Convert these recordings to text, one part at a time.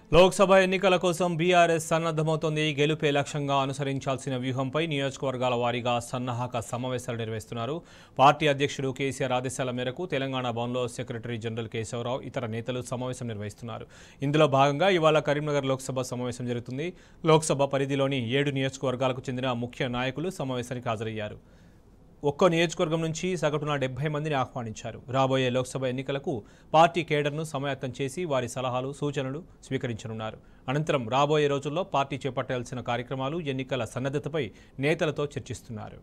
లోక్సభ ఎన్నికల కోసం బీఆర్ఎస్ సన్నద్ధమవుతోంది గెలుపే లక్ష్యంగా అనుసరించాల్సిన వ్యూహంపై నియోజకవర్గాల వారీగా సన్నాహక సమావేశాలు నిర్వహిస్తున్నారు పార్టీ అధ్యక్షుడు కేసీఆర్ ఆదేశాల మేరకు తెలంగాణ భవన్లో సెక్రటరీ జనరల్ కేశవరావు ఇతర నేతలు సమావేశం నిర్వహిస్తున్నారు ఇందులో భాగంగా ఇవాళ కరీంనగర్ లోక్సభ సమావేశం జరుగుతుంది లోక్సభ పరిధిలోని ఏడు నియోజకవర్గాలకు చెందిన ముఖ్య నాయకులు సమావేశానికి హాజరయ్యారు ఒక్కో నియోజకవర్గం నుంచి సగటున డెబ్బై మందిని ఆహ్వానించారు రాబోయే లోక్సభ ఎన్నికలకు పార్టీ కేడర్ను సమాయత్తం చేసి వారి సలహాలు సూచనలు స్వీకరించనున్నారు అనంతరం రాబోయే రోజుల్లో పార్టీ చేపట్టాల్సిన కార్యక్రమాలు ఎన్నికల సన్నద్ధతపై నేతలతో చర్చిస్తున్నారు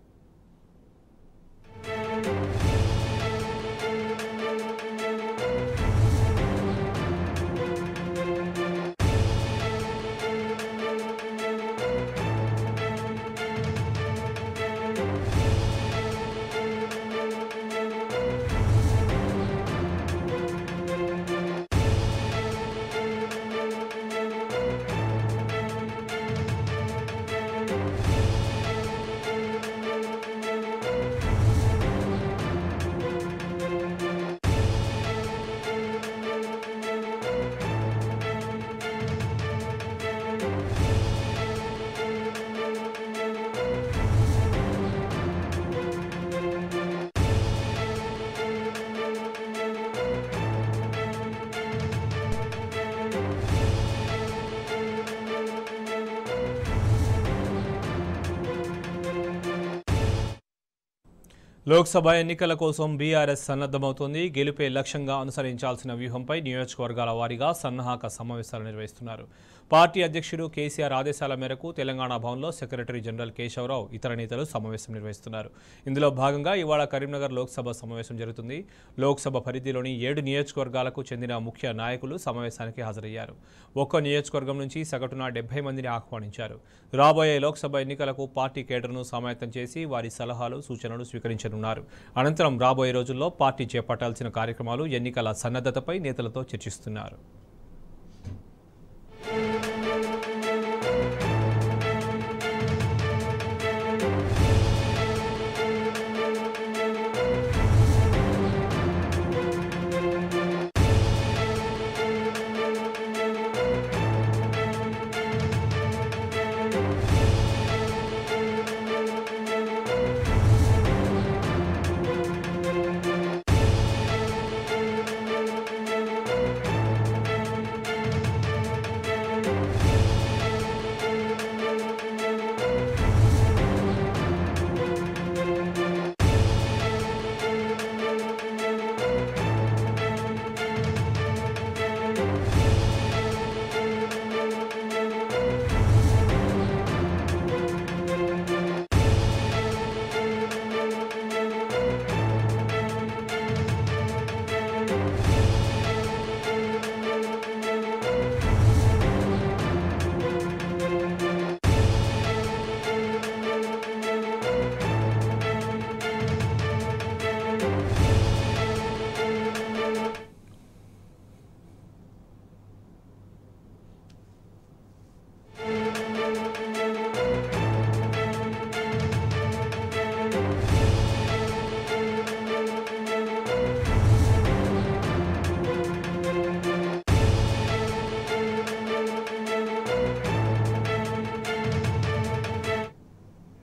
లోక్సభ ఎన్నికల కోసం బీఆర్ఎస్ సన్నద్ధమవుతోంది గెలుపే లక్ష్యంగా అనుసరించాల్సిన వ్యూహంపై నియోజకవర్గాల వారీగా సన్నాహక సమావేశాలు నిర్వహిస్తున్నారు పార్టీ అధ్యక్షుడు కేసీఆర్ ఆదేశాల మేరకు తెలంగాణ భవన్లో సెక్రటరీ జనరల్ కేశవరావు ఇతర నేతలు సమావేశం నిర్వహిస్తున్నారు ఇందులో భాగంగా ఇవాళ కరీంనగర్ లోక్సభ సమావేశం జరుగుతుంది లోక్సభ పరిధిలోని ఏడు నియోజకవర్గాలకు చెందిన ముఖ్య నాయకులు సమావేశానికి హాజరయ్యారు ఒక్కో నియోజకవర్గం నుంచి సగటున డెబ్బై మందిని ఆహ్వానించారు రాబోయే లోక్సభ ఎన్నికలకు పార్టీ కేడర్ను సమాయత్తం చేసి వారి సలహాలు సూచనలు స్వీకరించనున్నారు అనంతరం రాబోయే రోజుల్లో పార్టీ చేపట్టాల్సిన కార్యక్రమాలు ఎన్నికల సన్నద్ధతపై నేతలతో చర్చిస్తున్నారు